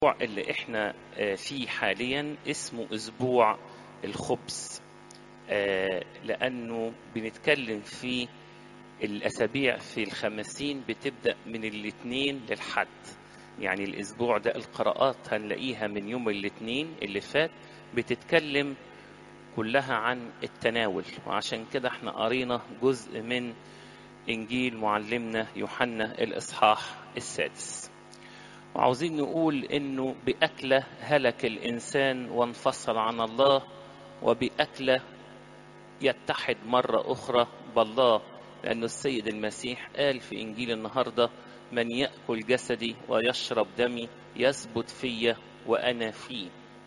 الأسبوع اللي احنا آه، فيه حاليا اسمه أسبوع الخبز آه، لأنه بنتكلم في الأسابيع في الخمسين بتبدأ من الاثنين للحد يعني الأسبوع ده القراءات هنلاقيها من يوم الاثنين اللي فات بتتكلم كلها عن التناول وعشان كده احنا قرينا جزء من إنجيل معلمنا يوحنا الإصحاح السادس وعاوزين نقول إنه بأكلة هلك الإنسان وانفصل عن الله وبأكلة يتحد مرة أخرى بالله لأن السيد المسيح قال في إنجيل النهاردة من يأكل جسدي ويشرب دمي يثبت فيا وأنا فيه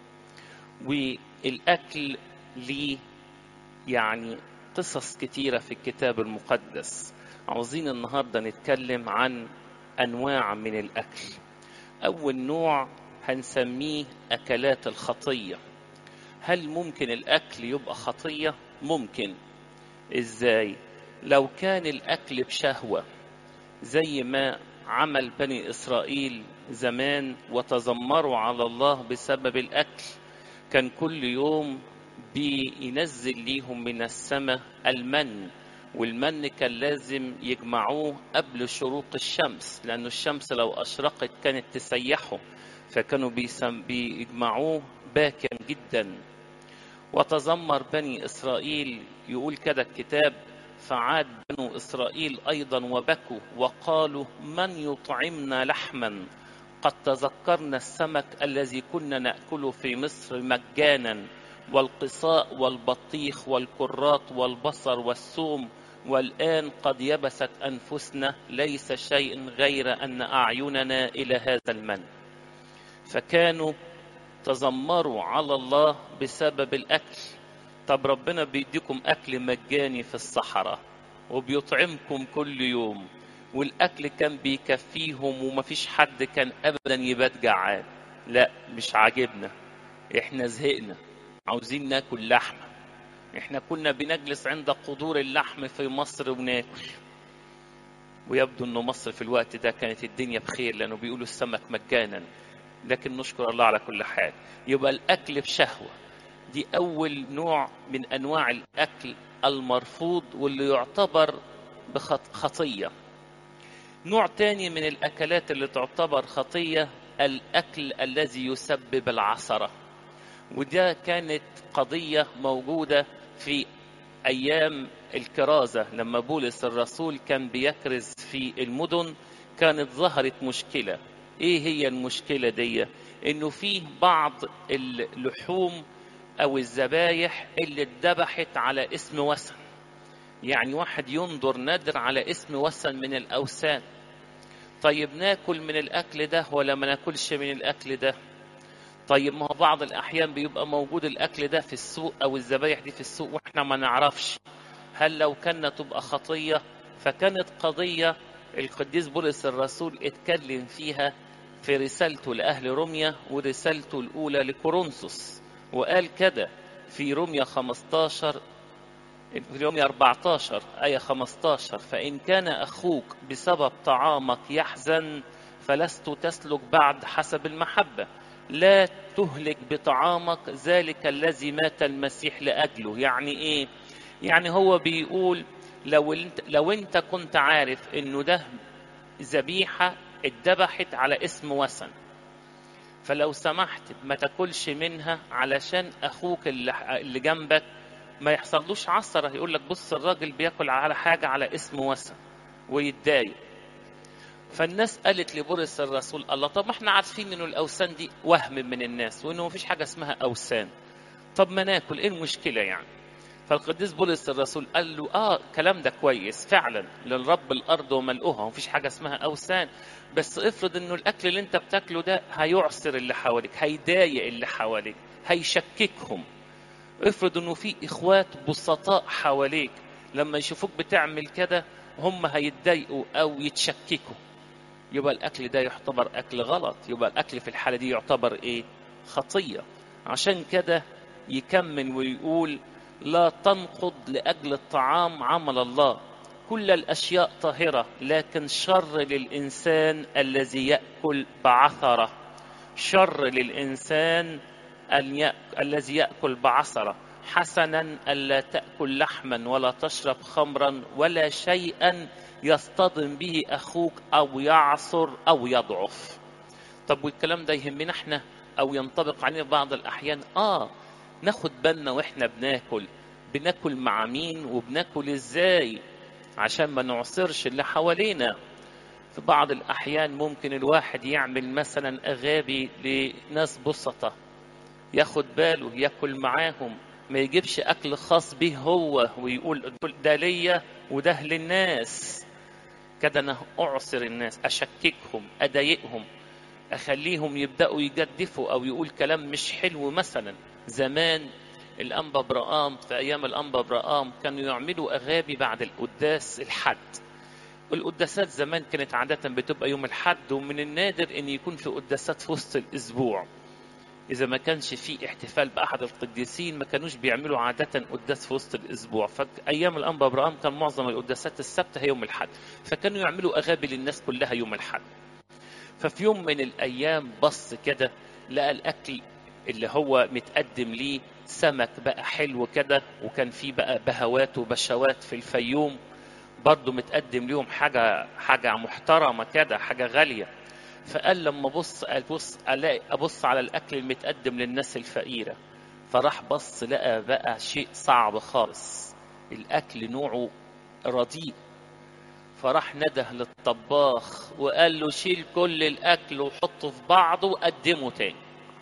والأكل ليه يعني قصص كتيرة في الكتاب المقدس عاوزين النهاردة نتكلم عن أنواع من الأكل أول نوع هنسميه أكلات الخطية هل ممكن الأكل يبقى خطية؟ ممكن إزاي؟ لو كان الأكل بشهوة زي ما عمل بني إسرائيل زمان وتذمروا على الله بسبب الأكل كان كل يوم بينزل ليهم من السماء المن والمن كان لازم يجمعوه قبل شروق الشمس لأن الشمس لو أشرقت كانت تسيحه فكانوا بيسم بيجمعوه باكا جدا وتذمر بني إسرائيل يقول كده الكتاب فعاد بنو إسرائيل أيضا وبكوا وقالوا من يطعمنا لحما قد تذكرنا السمك الذي كنا نأكله في مصر مجانا والقصاء والبطيخ والكرات والبصر والثوم والآن قد يبست أنفسنا ليس شيء غير أن أعيننا إلى هذا المن فكانوا تذمروا على الله بسبب الأكل طب ربنا بيديكم أكل مجاني في الصحراء وبيطعمكم كل يوم والأكل كان بيكفيهم ومفيش حد كان أبدا يبات جعان لا مش عاجبنا احنا زهقنا عاوزين ناكل لحمة احنا كنا بنجلس عند قدور اللحم في مصر وناكل ويبدو انه مصر في الوقت ده كانت الدنيا بخير لانه بيقولوا السمك مجانا لكن نشكر الله على كل حال يبقى الاكل بشهوه دي اول نوع من انواع الاكل المرفوض واللي يعتبر بخطيه نوع تاني من الاكلات اللي تعتبر خطيه الاكل الذي يسبب العثره وده كانت قضيه موجوده في ايام الكرازه لما بولس الرسول كان بيكرز في المدن كانت ظهرت مشكله ايه هي المشكله دي انه فيه بعض اللحوم او الذبايح اللي اتذبحت على اسم وثن يعني واحد ينظر نذر على اسم وثن من الاوثان طيب ناكل من الاكل ده ولا ما ناكلش من الاكل ده طيب ما هو بعض الاحيان بيبقى موجود الاكل ده في السوق او الذبايح دي في السوق واحنا ما نعرفش هل لو كانت تبقى خطيه فكانت قضيه القديس بولس الرسول اتكلم فيها في رسالته لأهل روميا ورسالته الأولى لكورنثوس وقال كده في روميا 15 في روميا 14 آية 15 فإن كان أخوك بسبب طعامك يحزن فلست تسلك بعد حسب المحبة لا تهلك بطعامك ذلك الذي مات المسيح لأجله يعني إيه؟ يعني هو بيقول لو انت لو انت كنت عارف انه ده ذبيحه اتذبحت على اسم وثن فلو سمحت ما تاكلش منها علشان اخوك اللي, اللي جنبك ما يحصلوش عثره يقول لك بص الراجل بياكل على حاجه على اسم وثن ويتضايق فالناس قالت لبولس الرسول الله طب ما احنا عارفين انه الاوثان دي وهم من الناس وانه مفيش حاجه اسمها اوثان طب ما ناكل ايه المشكله يعني فالقديس بولس الرسول قال له اه كلام ده كويس فعلا للرب الارض وملؤها ومفيش حاجه اسمها اوثان بس افرض انه الاكل اللي انت بتاكله ده هيعسر اللي حواليك هيضايق اللي حواليك هيشككهم افرض انه في اخوات بسطاء حواليك لما يشوفوك بتعمل كده هم هيتضايقوا او يتشككوا يبقى الاكل ده يعتبر اكل غلط يبقى الاكل في الحاله دي يعتبر ايه خطيه عشان كده يكمل ويقول لا تنقض لاجل الطعام عمل الله كل الاشياء طاهره لكن شر للانسان الذي ياكل بعثره شر للإنسان أن يأ... الذي يأكل بعصرة حسنا ألا تأكل لحما ولا تشرب خمرا ولا شيئا يصطدم به أخوك أو يعصر أو يضعف طب والكلام ده يهمنا احنا أو ينطبق علينا في بعض الأحيان آه ناخد بالنا واحنا بناكل بناكل مع مين وبناكل ازاي عشان ما نعصرش اللي حوالينا في بعض الأحيان ممكن الواحد يعمل مثلا أغابي لناس بسطة ياخد باله ياكل معاهم ما يجيبش أكل خاص به هو ويقول ده ليا وده للناس كده أنا أعصر الناس أشككهم أضايقهم أخليهم يبدأوا يجدفوا أو يقول كلام مش حلو مثلا زمان الأنبا برقام في أيام الأنبا برقام كانوا يعملوا أغابي بعد القداس الحد القداسات زمان كانت عادة بتبقى يوم الحد ومن النادر أن يكون في قداسات في وسط الأسبوع إذا ما كانش في احتفال بأحد القديسين ما كانوش بيعملوا عادة قداس في وسط الأسبوع فأيام الأنبا إبراهيم كان معظم القداسات السبت هي يوم الحد فكانوا يعملوا أغابي للناس كلها يوم الحد ففي يوم من الأيام بص كده لقى الأكل اللي هو متقدم ليه سمك بقى حلو كده وكان فيه بقى بهوات وبشوات في الفيوم برضه متقدم ليهم حاجة حاجة محترمة كده حاجة غالية فقال لما بص ابص الاقي ابص على الاكل المتقدم للناس الفقيره فراح بص لقى بقى شيء صعب خالص الاكل نوعه رديء فراح نده للطباخ وقال له شيل كل الاكل وحطه في بعضه وقدمه تاني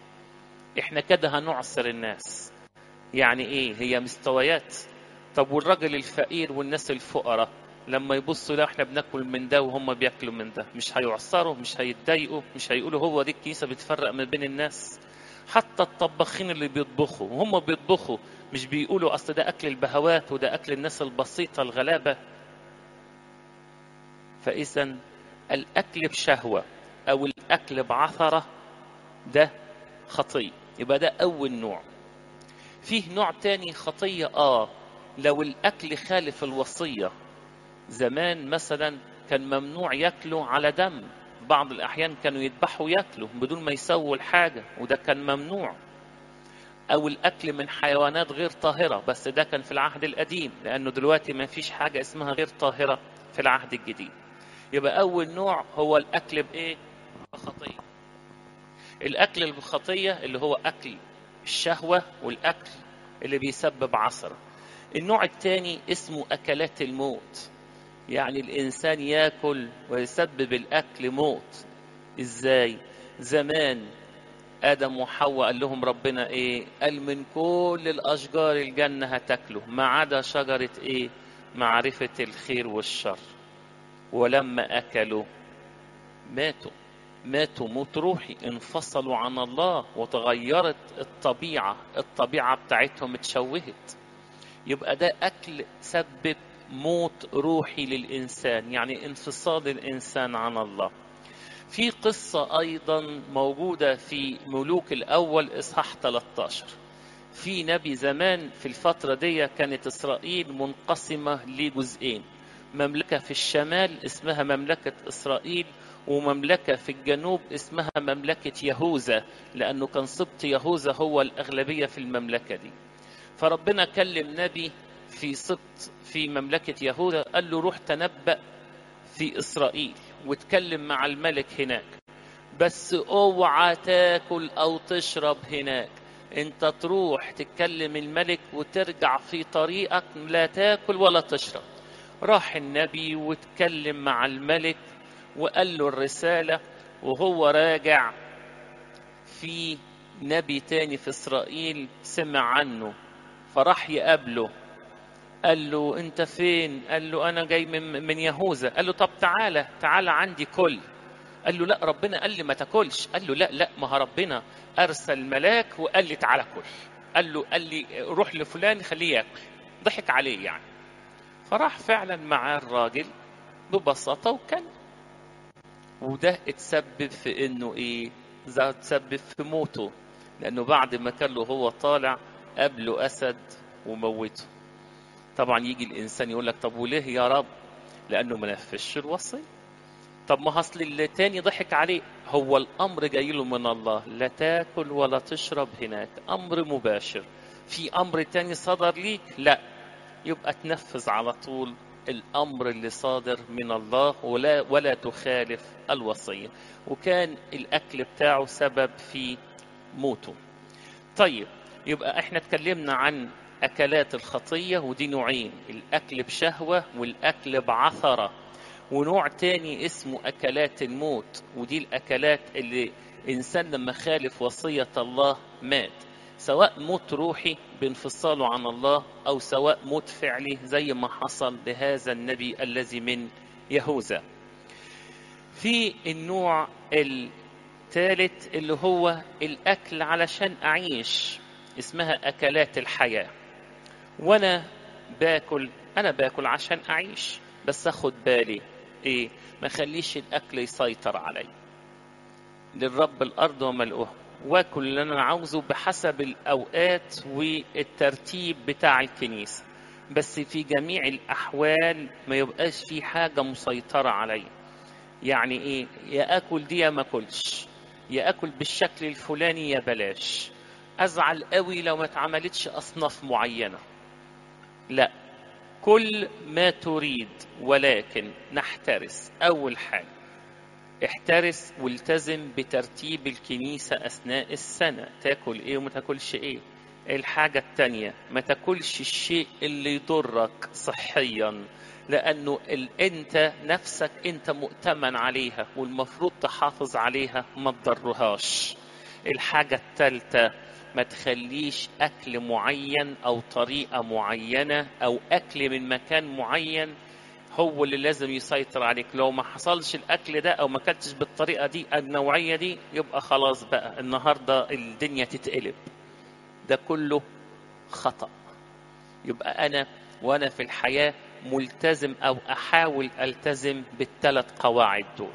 احنا كده هنعصر الناس يعني ايه هي مستويات طب والراجل الفقير والناس الفقراء لما يبصوا لا احنا بناكل من ده وهم بياكلوا من ده مش هيعصروا مش هيتضايقوا مش هيقولوا هو دي الكنيسه بتفرق ما بين الناس حتى الطباخين اللي بيطبخوا وهم بيطبخوا مش بيقولوا اصل ده اكل البهوات وده اكل الناس البسيطه الغلابه فاذا الاكل بشهوه او الاكل بعثره ده خطيه يبقى ده اول نوع فيه نوع تاني خطيه اه لو الاكل خالف الوصيه زمان مثلا كان ممنوع ياكلوا على دم بعض الأحيان كانوا يذبحوا ياكلوا بدون ما يسووا الحاجة وده كان ممنوع أو الأكل من حيوانات غير طاهرة بس ده كان في العهد القديم لأنه دلوقتي ما فيش حاجة اسمها غير طاهرة في العهد الجديد يبقى أول نوع هو الأكل بإيه؟ بخطية الأكل البخطية اللي هو أكل الشهوة والأكل اللي بيسبب عصر النوع الثاني اسمه أكلات الموت يعني الإنسان ياكل ويسبب الأكل موت إزاي زمان آدم وحواء قال لهم ربنا إيه قال من كل الأشجار الجنة هتاكلوا ما عدا شجرة إيه معرفة الخير والشر ولما أكلوا ماتوا ماتوا موت روحي انفصلوا عن الله وتغيرت الطبيعة الطبيعة بتاعتهم اتشوهت يبقى ده أكل سبب موت روحي للإنسان يعني انفصال الإنسان عن الله في قصة أيضا موجودة في ملوك الأول إصحاح 13 في نبي زمان في الفترة دي كانت إسرائيل منقسمة لجزئين مملكة في الشمال اسمها مملكة إسرائيل ومملكة في الجنوب اسمها مملكة يهوذا لأنه كان سبط يهوذا هو الأغلبية في المملكة دي فربنا كلم نبي في سبط في مملكة يهوذا قال له روح تنبأ في إسرائيل واتكلم مع الملك هناك بس اوعى تاكل أو تشرب هناك انت تروح تتكلم الملك وترجع في طريقك لا تاكل ولا تشرب راح النبي واتكلم مع الملك وقال له الرسالة وهو راجع في نبي تاني في إسرائيل سمع عنه فراح يقابله قال له انت فين قال له انا جاي من, من يهوذا قال له طب تعالى تعالى عندي كل قال له لا ربنا قال لي ما تاكلش قال له لا لا ما هو ربنا ارسل ملاك وقال لي تعالى كل قال له قال لي روح لفلان خليه ياكل ضحك عليه يعني فراح فعلا معاه الراجل ببساطه وكل وده اتسبب في انه ايه ده اتسبب في موته لانه بعد ما كان له هو طالع قابله اسد وموته طبعا يجي الانسان يقول لك طب وليه يا رب لانه ما نفذش الوصيه طب ما اصل التاني ضحك عليه هو الامر جاي له من الله لا تاكل ولا تشرب هناك امر مباشر في امر تاني صدر ليك لا يبقى تنفذ على طول الامر اللي صادر من الله ولا ولا تخالف الوصيه وكان الاكل بتاعه سبب في موته طيب يبقى احنا اتكلمنا عن اكلات الخطيه ودي نوعين الاكل بشهوه والاكل بعثره ونوع تاني اسمه اكلات الموت ودي الاكلات اللي انسان لما خالف وصيه الله مات سواء موت روحي بانفصاله عن الله او سواء موت فعلي زي ما حصل لهذا النبي الذي من يهوذا في النوع الثالث اللي هو الاكل علشان اعيش اسمها اكلات الحياه وانا باكل انا باكل عشان اعيش بس اخد بالي ايه ما خليش الاكل يسيطر علي للرب الارض وملؤها واكل اللي انا عاوزه بحسب الاوقات والترتيب بتاع الكنيسه بس في جميع الاحوال ما يبقاش في حاجه مسيطره عليا يعني ايه يا اكل دي يا ما اكلش يا اكل بالشكل الفلاني يا بلاش ازعل قوي لو ما اتعملتش اصناف معينه لا كل ما تريد ولكن نحترس اول حاجه احترس والتزم بترتيب الكنيسة أثناء السنة تاكل إيه وما تاكلش إيه الحاجة التانية ما تاكلش الشيء اللي يضرك صحيا لأنه ال... أنت نفسك أنت مؤتمن عليها والمفروض تحافظ عليها ما تضرهاش الحاجة التالتة ما تخليش أكل معين أو طريقة معينة أو أكل من مكان معين هو اللي لازم يسيطر عليك لو ما حصلش الاكل ده او ما اكلتش بالطريقه دي النوعيه دي يبقى خلاص بقى النهارده الدنيا تتقلب ده كله خطا يبقى انا وانا في الحياه ملتزم او احاول التزم بالثلاث قواعد دول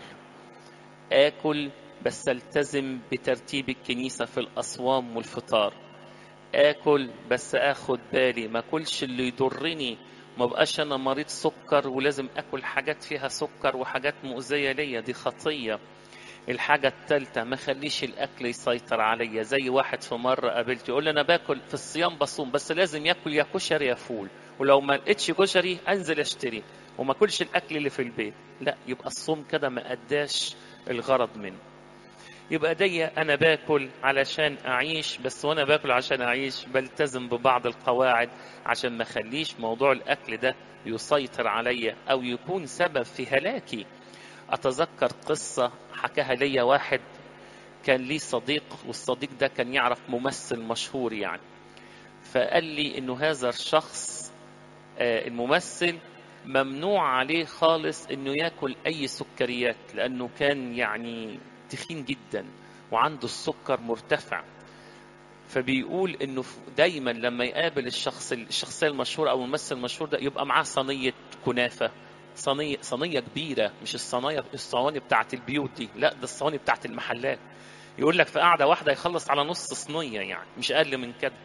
اكل بس التزم بترتيب الكنيسه في الاصوام والفطار اكل بس اخد بالي ما اكلش اللي يضرني ما بقاش انا مريض سكر ولازم اكل حاجات فيها سكر وحاجات مؤذيه ليا دي خطيه الحاجة الثالثة ما خليش الأكل يسيطر عليا زي واحد في مرة قابلته يقول لي أنا باكل في الصيام بصوم بس لازم ياكل يا كشري يا فول ولو ما لقيتش كشري أنزل أشتري وما أكلش الأكل اللي في البيت لا يبقى الصوم كده ما أداش الغرض منه يبقى دي انا باكل علشان اعيش بس وانا باكل عشان اعيش بلتزم ببعض القواعد عشان ما اخليش موضوع الاكل ده يسيطر عليا او يكون سبب في هلاكي اتذكر قصه حكاها ليا واحد كان ليه صديق والصديق ده كان يعرف ممثل مشهور يعني فقال لي انه هذا الشخص الممثل ممنوع عليه خالص انه ياكل اي سكريات لانه كان يعني تخين جدا وعنده السكر مرتفع فبيقول انه دايما لما يقابل الشخص الشخصيه المشهوره او الممثل المشهور ده يبقى معاه صينيه كنافه صينيه صينيه كبيره مش الصينيه الصواني بتاعه البيوت دي لا ده الصواني بتاعه المحلات يقول لك في قعده واحده يخلص على نص صينيه يعني مش اقل من كده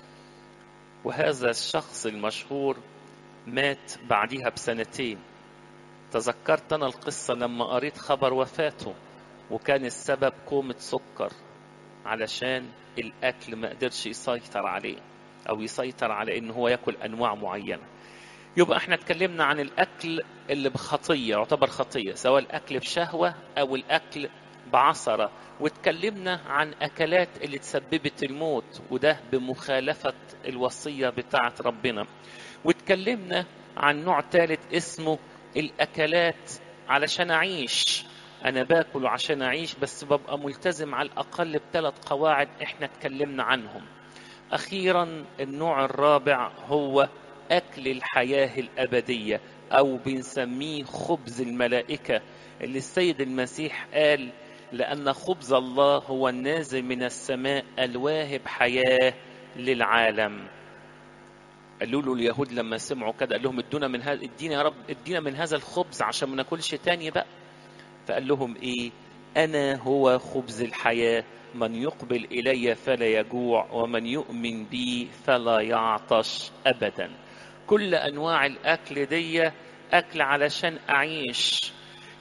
وهذا الشخص المشهور مات بعديها بسنتين تذكرت انا القصه لما قريت خبر وفاته وكان السبب كومة سكر علشان الأكل ما قدرش يسيطر عليه أو يسيطر على إن هو ياكل أنواع معينة يبقى احنا اتكلمنا عن الأكل اللي بخطية يعتبر خطية سواء الأكل بشهوة أو الأكل بعصرة واتكلمنا عن أكلات اللي تسببت الموت وده بمخالفة الوصية بتاعة ربنا واتكلمنا عن نوع ثالث اسمه الأكلات علشان أعيش انا باكل عشان اعيش بس ببقى ملتزم على الاقل بثلاث قواعد احنا اتكلمنا عنهم اخيرا النوع الرابع هو اكل الحياه الابديه او بنسميه خبز الملائكه اللي السيد المسيح قال لان خبز الله هو النازل من السماء الواهب حياه للعالم قالوا له اليهود لما سمعوا كده قال لهم ادونا من هذا ادينا يا رب ادينا من هذا الخبز عشان ما ناكلش تاني بقى فقال لهم ايه انا هو خبز الحياه من يقبل الي فلا يجوع ومن يؤمن بي فلا يعطش ابدا كل انواع الاكل دي اكل علشان اعيش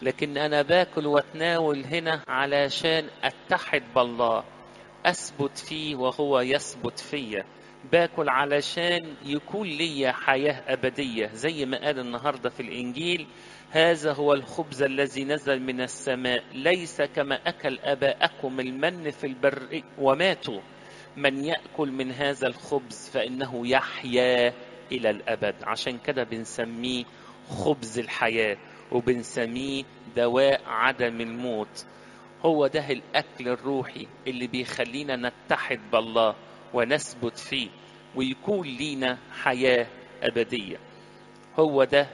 لكن أنا باكل واتناول هنا علشان أتحد بالله أثبت فيه وهو يثبت فيا باكل علشان يكون لي حياة أبدية زي ما قال النهاردة في الإنجيل هذا هو الخبز الذي نزل من السماء ليس كما أكل أباءكم المن في البر وماتوا من يأكل من هذا الخبز فإنه يحيا إلى الأبد عشان كده بنسميه خبز الحياة وبنسميه دواء عدم الموت هو ده الأكل الروحي اللي بيخلينا نتحد بالله ونثبت فيه ويكون لينا حياة أبدية هو ده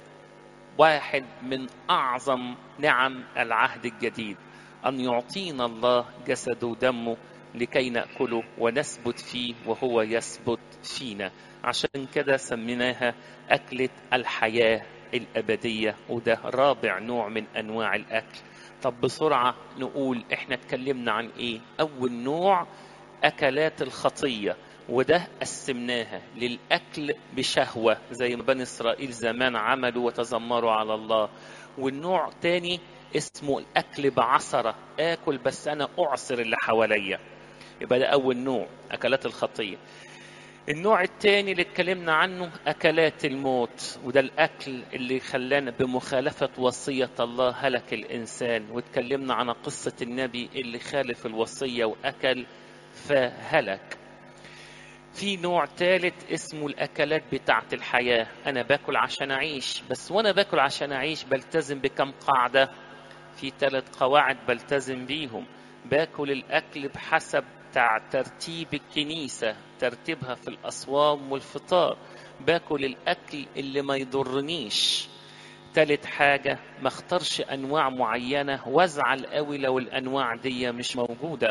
واحد من أعظم نعم العهد الجديد أن يعطينا الله جسده ودمه لكي نأكله ونثبت فيه وهو يثبت فينا عشان كده سميناها أكلة الحياة الأبدية وده رابع نوع من أنواع الأكل طب بسرعة نقول احنا اتكلمنا عن ايه أول نوع أكلات الخطية وده قسمناها للأكل بشهوة زي ما بني إسرائيل زمان عملوا وتذمروا على الله والنوع تاني اسمه الأكل بعصرة آكل بس أنا أعصر اللي حواليا يبقى ده أول نوع أكلات الخطية النوع الثاني اللي اتكلمنا عنه أكلات الموت وده الأكل اللي خلانا بمخالفة وصية الله هلك الإنسان واتكلمنا عن قصة النبي اللي خالف الوصية وأكل فهلك في نوع ثالث اسمه الأكلات بتاعة الحياة أنا باكل عشان أعيش بس وأنا باكل عشان أعيش بلتزم بكم قاعدة في ثلاث قواعد بلتزم بيهم باكل الأكل بحسب ترتيب الكنيسة ترتيبها في الأصوام والفطار باكل الأكل اللي ما يضرنيش تالت حاجة ما اختارش أنواع معينة وازعل قوي لو الأنواع دي مش موجودة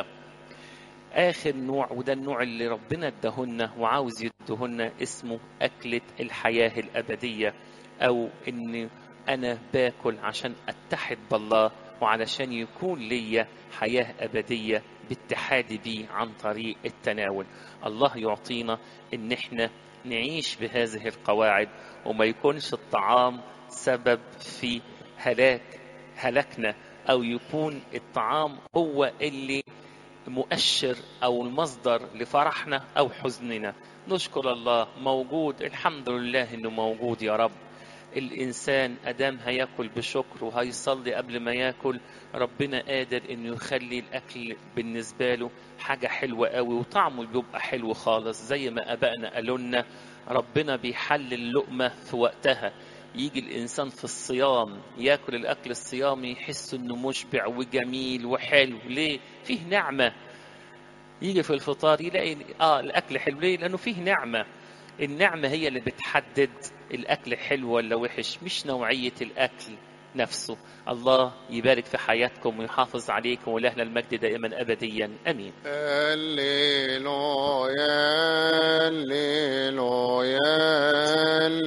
آخر نوع وده النوع اللي ربنا ادهن وعاوز يدهن اسمه أكلة الحياة الأبدية أو إن أنا باكل عشان أتحد بالله وعلشان يكون ليا حياة أبدية باتحادي بيه عن طريق التناول الله يعطينا ان احنا نعيش بهذه القواعد وما يكونش الطعام سبب في هلاك هلكنا او يكون الطعام هو اللي مؤشر او المصدر لفرحنا او حزننا نشكر الله موجود الحمد لله انه موجود يا رب الإنسان أدام هياكل بشكر وهيصلي قبل ما ياكل ربنا قادر إنه يخلي الأكل بالنسبة له حاجة حلوة قوي وطعمه بيبقى حلو خالص زي ما أبائنا قالوا لنا ربنا بيحل اللقمة في وقتها يجي الإنسان في الصيام ياكل الأكل الصيامي يحس إنه مشبع وجميل وحلو ليه؟ فيه نعمة يجي في الفطار يلاقي آه الأكل حلو ليه؟ لأنه فيه نعمة النعمة هي اللي بتحدد الأكل حلو ولا وحش مش نوعية الأكل نفسه الله يبارك في حياتكم ويحافظ عليكم ولهنا المجد دائما أبديا أمين هللويا هللويا